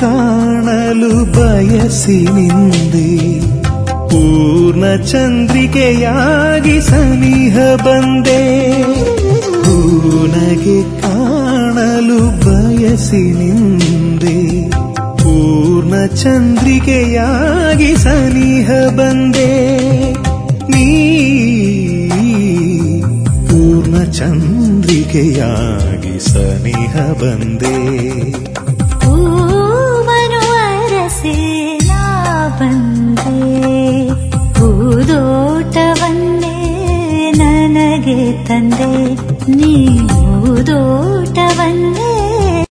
ಕಾಣಲು ಬಯಸಿ ನಿಂದೆ ಪೂರ್ಣ ಚಂದ್ರಿಕೆಯಾಗಿ ಸನಿಹ ಬಂದೆ ಪೂನಗೆ ಕಾಣಲು ಬಯಸಿ ನಿಂದೆ ಪೂರ್ಣ ಚಂದ್ರಿಕೆಯಾಗಿ ಸನಿಹ ಬಂದೆ ನೀ ಪೂರ್ಣ ಚಂದ್ರಿಕೆಯಾಗಿ ಸನಿಹ ಬಂದೆ ಹೂವನು ಅರಸಿ ನಾ ಬಂದೆ ಹೂದೋಟವನ್ನೇ ನನಗೆ ತಂದೆ ನೀ ಹೂದೋಟವನ್ನೇ